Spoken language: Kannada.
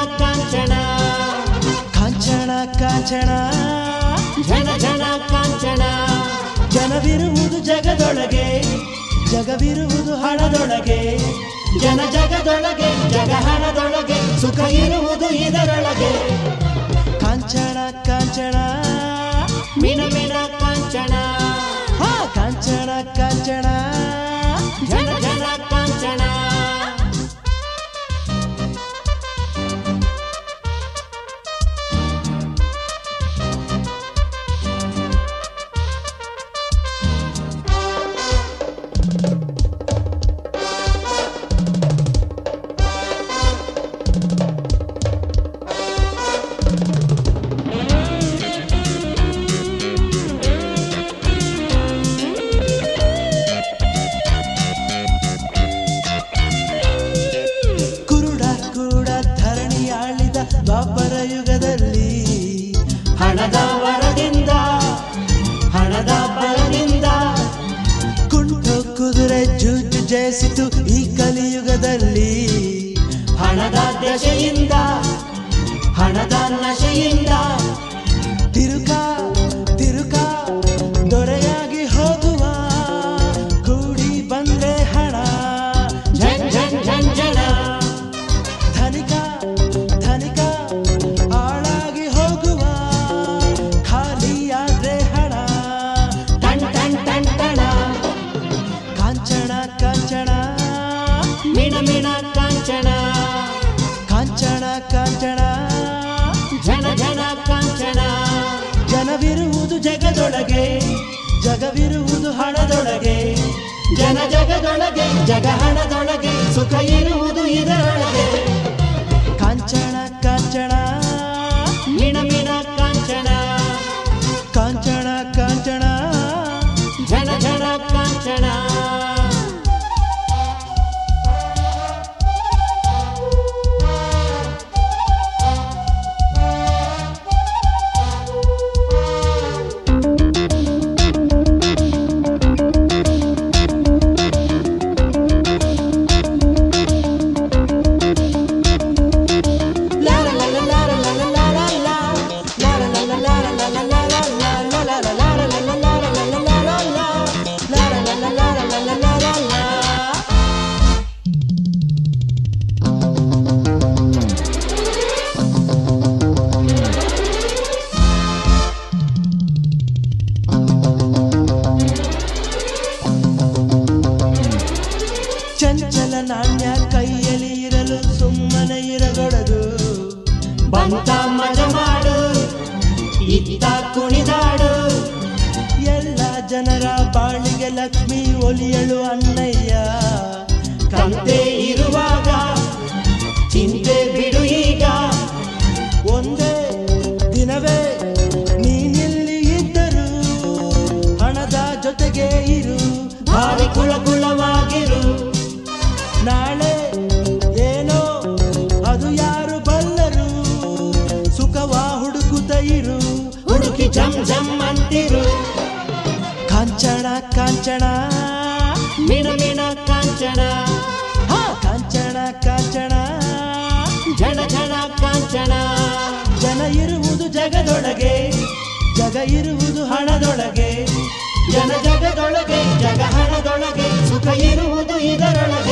ಕಾಂಚನ ಕಾಂಚನ ಕಾಂಚನ ಝಣ ಝಣ ಕಾಂಚನ ಜನವಿರುವುದು ಜಗದೊಳಗೆ ಜಗವಿರುವುದು ಹಣದೊಳಗೆ ಜನ ಜಗದೊಳಗೆ ಜಗಹಣದೊಳಗೆ ಸುಖ ಇರುವುದು ಇದರೊಳಗೆ ಕಾಂಚನ ಕಾಂಚನ ಮಿಣ ಮಿಣ ಕಾಂಚನ ಹಾ ಕಾಂಚನ ಕಾಂಚನ ಝಣ ಝಣ ಕಾಂಚನ ಕುರುಡ ಕೂಡ ಧರಣಿ ಆಳಿದ ದ್ವಾಪರ ಯುಗದಲ್ಲಿ ಹಣದ ವರದಿಂದ ಹಣದ ಬಲದಿಂದ ಕುಂಟು ಕುದುರೆ ಜೂಜು ಜಯಿಸಿತು ಈ ಕಲಿಯುಗದಲ್ಲಿ ಹಣದ ದಶೆಯಿಂದ ಹಣದ ನಶೆಯಿಂದ ತಿರುಕ ತಿರುಕ ದೊರೆಯಾಗಿ ಹೋಗುವ ಕೂಡಿ ಬಂದ್ರೆ ಹಣ ಝನ್ ಝನ್ ಝನ್ ಝಣ ಧನಿಕ ಧನಿಕ ಆಳಾಗಿ ಹೋಗುವ ಖಾಲಿಯಾದ್ರೆ ಹಣ ಟನ್ ಟನ್ ಟನ್ ಟಣ ಕಾಂಚನ ಕಾಂಚನ ಮಿಣ ಮಿಣ ಕಾಂಚನ ಕಾಂಚನ ಕಾಂಚನ ಝಣ ಝಣ ಕಾಂಚನ ಜನವಿರುವುದು ಜಗದೊಳಗೆ ಜಗವಿರುವುದು ಹಣದೊಳಗೆ ಜನ ಜಗದೊಳಗೆ ಜಗಹಣದೊಳಗೆ ಸುಖ ಇರುವುದು ಇದರೊಳಗೆ ಕಾಂಚನ ಕಾಂಚನ ಮಿಣ ಮಿಣ ಕಾಂಚನ ಕಾಂಚನ ಕಾಂಚನ ಝಣ ಝಣ ಕಾಂಚನ ಚಂಚಲ ನಾಣ್ಯ ಕೈಯಲ್ಲಿ ಇರಲು ಸುಮ್ಮನೆ ಇರಗೊಡದು ಬಂತ ಮಜ ಮಾಡು ಇತ್ತ ಕುಣಿದಾಡು ಎಲ್ಲ ಜನರ ಬಾಳಿಗೆ ಲಕ್ಷ್ಮಿ ಒಲಿಯಳು ಅನ್ನಯ್ಯ ಕಂತೆ ಇರುವಾಗ ಚಿಂತೆ ಬಿಡು ಈಗ ಒಂದೇ ದಿನವೇ ನೀನಿಲ್ಲಿ ಇದ್ದರು ಹಣದ ಜೊತೆಗೆ ಇರು ಭಾರಿ ಕುಳ ಕುಳವಾಗಿರು ನಾಳೆ ಏನೋ ಅದು ಯಾರು ಬಲ್ಲರು ಸುಖವ ಹುಡುಕುತ್ತ ಇರು ಹುಡುಕಿ ಜಮ್ ಜಮ್ ಅಂತಿರು ಕಾಂಚನ ಕಾಂಚನ ಮಿಣ ಮಿಣ ಕಾಂಚನ ಹಾ ಕಾಂಚನ ಕಾಂಚನ ಝಣ ಝಣ ಕಾಂಚನ ಜನ ಇರುವುದು ಜಗದೊಳಗೆ ಜಗ ಇರುವುದು ಹಣದೊಳಗೆ ಜನ ಜಗದೊಳಗೆ ಜಗ ಹಣದೊಳಗೆ ಸುಖ ಇರುವುದು ಇದರೊಳಗೆ